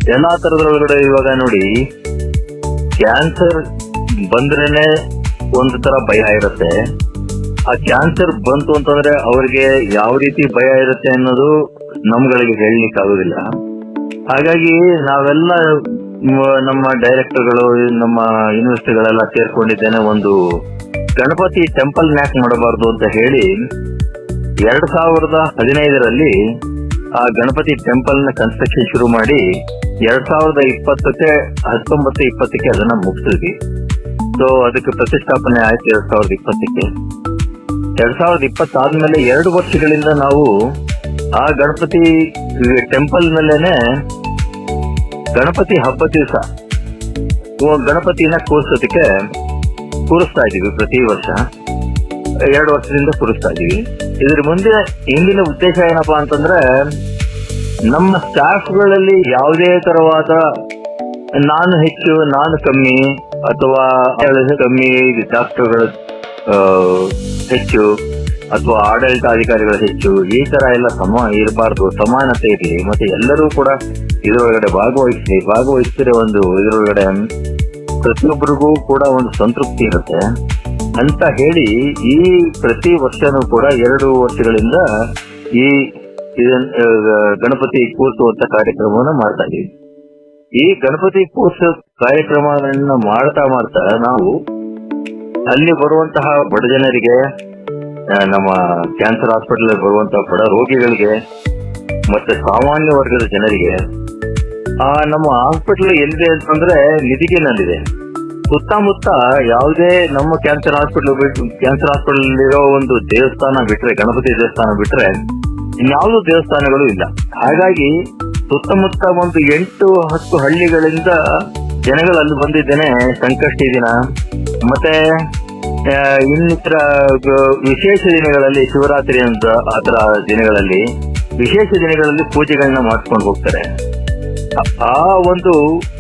ಎಲ್ಲಾ ತರದ್ರೊಳಗಡೆ ಇವಾಗ ನೋಡಿ ಕ್ಯಾನ್ಸರ್ ಬಂದ್ರೇನೆ ಒಂದು ತರ ಭಯ ಇರುತ್ತೆ ಆ ಕ್ಯಾನ್ಸರ್ ಬಂತು ಅಂತಂದ್ರೆ ಅವರಿಗೆ ಯಾವ ರೀತಿ ಭಯ ಇರುತ್ತೆ ಅನ್ನೋದು ನಮ್ಗಳಿಗೆ ಹೇಳಲಿಕ್ಕೆ ಆಗೋದಿಲ್ಲ ಹಾಗಾಗಿ ನಾವೆಲ್ಲ ಮ- ನಮ್ಮ ಡೈರೆಕ್ಟರ್ಗಳು ನಮ್ಮ ಯೂನಿವರ್ಸಿಟಿಗಳೆಲ್ಲ ಸೇರ್ಕೊಂಡಿದ್ದೇನೆ ಒಂದು ಗಣಪತಿ ಟೆಂಪಲ್ ನ್ಯಾಕ್ ಮಾಡಬಾರ್ದು ಅಂತ ಹೇಳಿ ಎರಡ್ ಸಾವಿರದ ಹದಿನೈದರಲ್ಲಿ ಆ ಗಣಪತಿ ಟೆಂಪಲ್ ನ ಕನ್ಸ್ಟ್ರಕ್ಷನ್ ಶುರು ಮಾಡಿ ಎರಡ್ ಸಾವಿರದ ಇಪ್ಪತ್ತಕ್ಕೆ ಹತ್ತೊಂಬತ್ತು ಇಪ್ಪತ್ತಕ್ಕೆ ಅದನ್ನ ಮುಗಿಸಿದ್ವಿ ಸೊ ಅದಕ್ಕೆ ಪ್ರತಿಷ್ಠಾಪನೆ ಆಯ್ತು ಎರಡ್ ಸಾವಿರದ ಇಪ್ಪತ್ತಕ್ಕೆ ಎರಡ್ ಸಾವಿರದ ಇಪ್ಪತ್ತಾದ್ಮೇಲೆ ಎರಡು ವರ್ಷಗಳಿಂದ ನಾವು ಆ ಗಣಪತಿ ಟೆಂಪಲ್ ಮೇಲೆನೆ ಗಣಪತಿ ಹಬ್ಬದ ದಿವಸ ಗಣಪತಿನ ಕೂರಿಸೋದಕ್ಕೆ ಕೂರಿಸ್ತಾ ಇದೀವಿ ಪ್ರತಿ ವರ್ಷ ಎರಡು ವರ್ಷದಿಂದ ಕೂರಿಸ್ತಾ ಇದೀವಿ ಇದ್ರ ಮುಂದೆ ಹಿಂದಿನ ಉದ್ದೇಶ ಏನಪ್ಪಾ ಅಂತಂದ್ರೆ ನಮ್ಮ ಸ್ಟಾಫ್ಗಳಲ್ಲಿ ಯಾವುದೇ ತರವಾದ ನಾನು ಹೆಚ್ಚು ನಾನು ಕಮ್ಮಿ ಅಥವಾ ಅವಳು ಕಮ್ಮಿ ಡಾಕ್ಟರ್ಗಳು ಹೆಚ್ಚು ಅಥವಾ ಆಡಳಿತಾಧಿಕಾರಿಗಳು ಹೆಚ್ಚು ಈ ತರ ಎಲ್ಲ ಸಮ ಇರಬಾರ್ದು ಸಮಾನತೆ ಇರಲಿ ಮತ್ತೆ ಎಲ್ಲರೂ ಕೂಡ ಇದರೊಳಗಡೆ ಭಾಗವಹಿಸಿ ಭಾಗವಹಿಸಿದ್ರೆ ಒಂದು ಇದರೊಳಗಡೆ ಪ್ರತಿಯೊಬ್ಬರಿಗೂ ಕೂಡ ಒಂದು ಸಂತೃಪ್ತಿ ಇರುತ್ತೆ ಅಂತ ಹೇಳಿ ಈ ಪ್ರತಿ ವರ್ಷನೂ ಕೂಡ ಎರಡು ವರ್ಷಗಳಿಂದ ಈ ಇದನ್ ಆ, ಗಣಪತಿ ಕೂರಿಸುವಂತ ಕಾರ್ಯಕ್ರಮವನ್ನ ಮಾಡ್ತಾ ಇದೀವಿ ಈ ಗಣಪತಿ ಕೂರಿಸೋ ಕಾರ್ಯಕ್ರಮಗಳನ್ನ ಮಾಡ್ತಾ ಮಾಡ್ತಾ ನಾವು ಅಲ್ಲಿ ಬರುವಂತಹ ಬಡ ಜನರಿಗೆ ಆ, ನಮ್ಮ ಕ್ಯಾನ್ಸರ್ ಹಾಸ್ಪಿಟಲ್ ಬರುವಂತಹ ಬಡ ರೋಗಿಗಳಿಗೆ ಮತ್ತೆ ಸಾಮಾನ್ಯ ವರ್ಗದ ಜನರಿಗೆ ಆ ನಮ್ಮ ಹಾಸ್ಪಿಟಲ್ ಎಲ್ಲಿದೆ ಅಂತಂದ್ರೆ ನಿಧಿಗೆನಲ್ಲಿದೆ ಸುತ್ತಮುತ್ತ ಯಾವುದೇ ನಮ್ಮ ಕ್ಯಾನ್ಸರ್ ಹಾಸ್ಪಿಟಲ್ ಬಿಟ್ಟು ಕ್ಯಾನ್ಸರ್ ಹಾಸ್ಪಿಟಲ್ ಇರೋ ಒಂದು ದೇವಸ್ಥಾನ ಬಿಟ್ರೆ ಗಣಪತಿ ದೇವಸ್ಥಾನ ಬಿಟ್ರೆ ಇನ್ಯಾವುದೂ ದೇವಸ್ಥಾನಗಳು ಇಲ್ಲ ಹಾಗಾಗಿ ಸುತ್ತಮುತ್ತ ಒಂದು ಎಂಟು ಹತ್ತು ಹಳ್ಳಿಗಳಿಂದ ಜನಗಳು ಅಲ್ಲಿ ಬಂದಿದ್ದೇನೆ ಸಂಕಷ್ಟಿ ದಿನ ಮತ್ತೆ ಆ, ಇನ್ನಿತರ ಗ- ವಿಶೇಷ ದಿನಗಳಲ್ಲಿ ಶಿವರಾತ್ರಿ ಅಂತ ಆತರ ದಿನಗಳಲ್ಲಿ ವಿಶೇಷ ದಿನಗಳಲ್ಲಿ ಪೂಜೆಗಳನ್ನ ಮಾಡ್ಕೊಂಡು ಹೋಗ್ತಾರೆ ಆ- ಆ ಒಂದು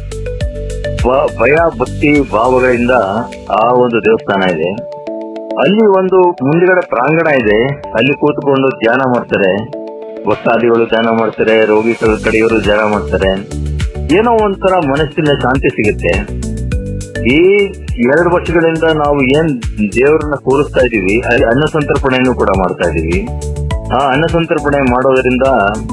ಬ- ಭಯ ಭಕ್ತಿ ಭಾವಗಳಿಂದ ಆ ಒಂದು ದೇವಸ್ಥಾನ ಇದೆ ಅಲ್ಲಿ ಒಂದು ಮುಂದ್ಗಡೆ ಪ್ರಾಂಗಣ ಇದೆ ಅಲ್ಲಿ ಕೂತ್ಕೊಂಡು ಧ್ಯಾನ ಮಾಡ್ತಾರೆ ಭಕ್ತಾದಿಗಳು ಧ್ಯಾನ ಮಾಡ್ತಾರೆ ರೋಗಿಗಳ ಕಡೆಯವರು ಧ್ಯಾನ ಮಾಡ್ತಾರೆ ಏನೋ ಒಂಥರ ಮನಸ್ಸಿನ ಶಾಂತಿ ಸಿಗುತ್ತೆ ಈ ಎರಡು ವರ್ಷಗಳಿಂದ ನಾವು ಏನ್ ದೇವರನ್ನ ಕೂರಿಸ್ತಾ ಇದೀವಿ ಅಲ್ಲಿ ಅನ್ನ ಸಂತರ್ಪಣೆಯನ್ನು ಕೂಡ ಮಾಡ್ತಾ ಇದೀವಿ ಆ ಅನ್ನ ಸಂತರ್ಪಣೆ ಮಾಡೋದ್ರಿಂದ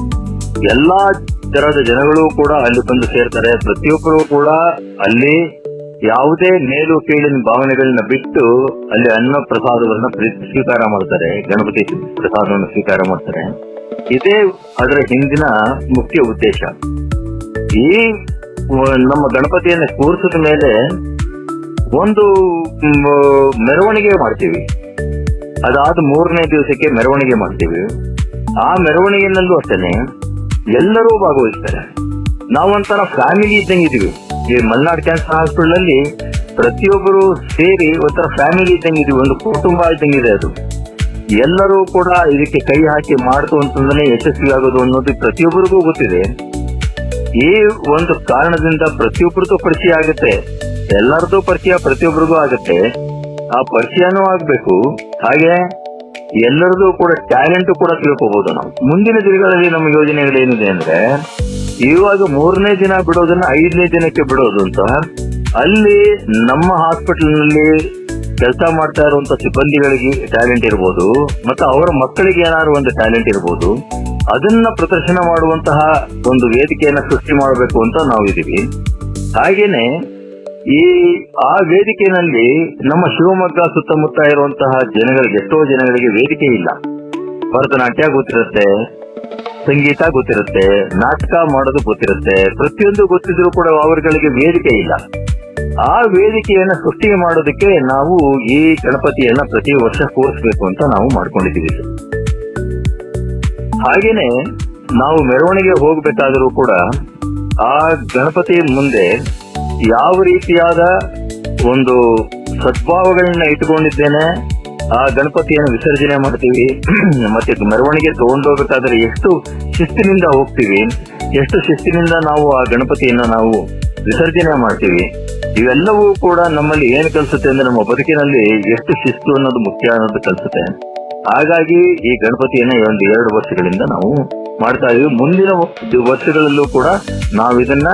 ಎಲ್ಲಾ ತರಹದ ಜನಗಳು ಕೂಡ ಅಲ್ಲಿ ಬಂದು ಸೇರ್ತಾರೆ ಪ್ರತಿಯೊಬ್ಬರು ಕೂಡ ಅಲ್ಲಿ ಯಾವುದೇ ಮೇಲು ಕೀಳಿನ ಭಾವನೆಗಳನ್ನ ಬಿಟ್ಟು ಅಲ್ಲಿ ಅನ್ನ ಪ್ರಸಾದವನ್ನ ಪ್ರೀ- ಸ್ವೀಕಾರ ಮಾಡ್ತಾರೆ ಗಣಪತಿ ಪ್ರಸಾದವನ್ನು ಸ್ವೀಕಾರ ಮಾಡ್ತಾರೆ ಇದೇ ಅದರ ಹಿಂದಿನ ಮುಖ್ಯ ಉದ್ದೇಶ ಈ ವ- ನಮ್ಮ ಗಣಪತಿಯನ್ನ ಕೂರಿಸಿದ ಮೇಲೆ ಒಂದು ಮ್, ಮೆರವಣಿಗೆ ಮಾಡ್ತೀವಿ ಅದಾದ ಮೂರನೇ ದಿವಸಕ್ಕೆ ಮೆರವಣಿಗೆ ಮಾಡ್ತೀವಿ ಆ ಮೆರವಣಿಗೆನಲ್ಲೂ ಅಷ್ಟೇನೆ ಎಲ್ಲರೂ ಭಾಗವಹಿಸ್ತಾರೆ ನಾವೊಂಥರ ಫ್ಯಾಮಿಲಿ ಇದ್ದಂಗಿದೀವಿ ಈ ಮಲ್ನಾಡ್ ಕ್ಯಾನ್ಸರ್ ಹಾಸ್ಪಿಟಲ್ ಅಲ್ಲಿ ಪ್ರತಿಯೊಬ್ಬರು ಸೇರಿ ಒಂಥರ ಫ್ಯಾಮಿಲಿ ಇದ್ದಂಗಿದೀವಿ ಒಂದು ಕುಟುಂಬ ಇದ್ದಂಗಿದೆ ಅದು ಎಲ್ಲರೂ ಕೂಡ ಇದಕ್ಕೆ ಕೈ ಹಾಕಿ ಮಾಡ್ತು ಅಂತಂದ್ರೆ ಯಶಸ್ವಿ ಆಗೋದು ಅನ್ನೋದು ಪ್ರತಿಯೊಬ್ಬರಿಗೂ ಗೊತ್ತಿದೆ ಈ ಒಂದು ಕಾರಣದಿಂದ ಪ್ರತಿಯೊಬ್ಬರದ್ದು ಪರಿಚಯ ಆಗುತ್ತೆ ಎಲ್ಲರದ್ದು ಪರಿಚಯ ಪ್ರತಿಯೊಬ್ಬರಿಗೂ ಆಗುತ್ತೆ ಆ ಪರಿಚಯನೂ ಆಗ್ಬೇಕು ಹಾಗೆ ಎಲ್ಲರದು ಕೂಡ ಟ್ಯಾಲೆಂಟ್ ಕೂಡ ತಿಳ್ಕೋಬಹುದು ನಾವು ಮುಂದಿನ ದಿನಗಳಲ್ಲಿ ನಮ್ಮ ಯೋಜನೆಗಳು ಏನಿದೆ ಅಂದ್ರೆ ಇವಾಗ ಮೂರನೇ ದಿನ ಬಿಡೋದನ್ನ ಐದನೇ ದಿನಕ್ಕೆ ಬಿಡೋದು ಅಂತ ಅಲ್ಲಿ ನಮ್ಮ ಹಾಸ್ಪಿಟಲ್ ನಲ್ಲಿ ಕೆಲಸ ಮಾಡ್ತಾ ಇರುವಂತ ಸಿಬ್ಬಂದಿಗಳಿಗೆ ಟ್ಯಾಲೆಂಟ್ ಇರ್ಬೋದು ಮತ್ತೆ ಅವರ ಮಕ್ಕಳಿಗೆ ಏನಾದ್ರು ಒಂದು ಟ್ಯಾಲೆಂಟ್ ಇರ್ಬೋದು ಅದನ್ನ ಪ್ರದರ್ಶನ ಮಾಡುವಂತಹ ಒಂದು ವೇದಿಕೆಯನ್ನ ಸೃಷ್ಟಿ ಮಾಡಬೇಕು ಅಂತ ನಾವು ಇದೀವಿ ಹಾಗೇನೆ ಈ ಆ ವೇದಿಕೆಯಲ್ಲಿ ನಮ್ಮ ಶಿವಮೊಗ್ಗ ಸುತ್ತಮುತ್ತ ಇರುವಂತಹ ಜನಗಳಿಗೆ ಎಷ್ಟೋ ಜನಗಳಿಗೆ ವೇದಿಕೆ ಇಲ್ಲ ಭರತನಾಟ್ಯ ಗೊತ್ತಿರುತ್ತೆ ಸಂಗೀತ ಗೊತ್ತಿರುತ್ತೆ ನಾಟಕ ಮಾಡೋದು ಗೊತ್ತಿರುತ್ತೆ ಪ್ರತಿಯೊಂದು ಗೊತ್ತಿದ್ರು ಕೂಡ ಅವರುಗಳಿಗೆ ವೇದಿಕೆ ಇಲ್ಲ ಆ ವೇದಿಕೆಯನ್ನ ಸೃಷ್ಟಿ ಮಾಡೋದಕ್ಕೆ ನಾವು ಈ ಗಣಪತಿಯನ್ನ ಪ್ರತಿ ವರ್ಷ ಕೂರಿಸ್ಬೇಕು ಅಂತ ನಾವು ಮಾಡ್ಕೊಂಡಿದ್ದೀವಿ ಸರ್. ಹಾಗೇನೆ ನಾವು ಮೆರವಣಿಗೆ ಹೋಗ್ಬೇಕಾದರೂ ಕೂಡ ಆ ಗಣಪತಿ ಮುಂದೆ ಯಾವ ರೀತಿಯಾದ ಒಂದು ಸದ್ಭಾವಗಳನ್ನ ಇಟ್ಕೊಂಡಿದ್ದೇನೆ ಆ ಗಣಪತಿಯನ್ನು ವಿಸರ್ಜನೆ ಮಾಡ್ತೀವಿ ಮತ್ತೆ ಮೆರವಣಿಗೆ ತಗೊಂಡೋಗ್ಬೇಕಾದ್ರೆ ಎಷ್ಟು ಶಿಸ್ತಿನಿಂದ ಹೋಗ್ತೀವಿ ಎಷ್ಟು ಶಿಸ್ತಿನಿಂದ ನಾವು ಆ ಗಣಪತಿಯನ್ನ ನಾವು ವಿಸರ್ಜನೆ ಮಾಡ್ತೀವಿ ಇವೆಲ್ಲವೂ ಕೂಡ ನಮ್ಮಲ್ಲಿ ಏನ್ ಕಲಿಸುತ್ತೆ ಅಂದ್ರೆ ನಮ್ಮ ಬದುಕಿನಲ್ಲಿ ಎಷ್ಟು ಶಿಸ್ತು ಅನ್ನೋದು ಮುಖ್ಯ ಅನ್ನೋದು ಕಲಿಸುತ್ತೆ ಹಾಗಾಗಿ ಈ ಗಣಪತಿಯನ್ನ ಈ ಒಂದು ಎರಡು ವರ್ಷಗಳಿಂದ ನಾವು ಮಾಡ್ತಾ ಇದೀವಿ ಮುಂದಿನ ವರ್ಷಗಳಲ್ಲೂ ಕೂಡ ನಾವು ಇದನ್ನ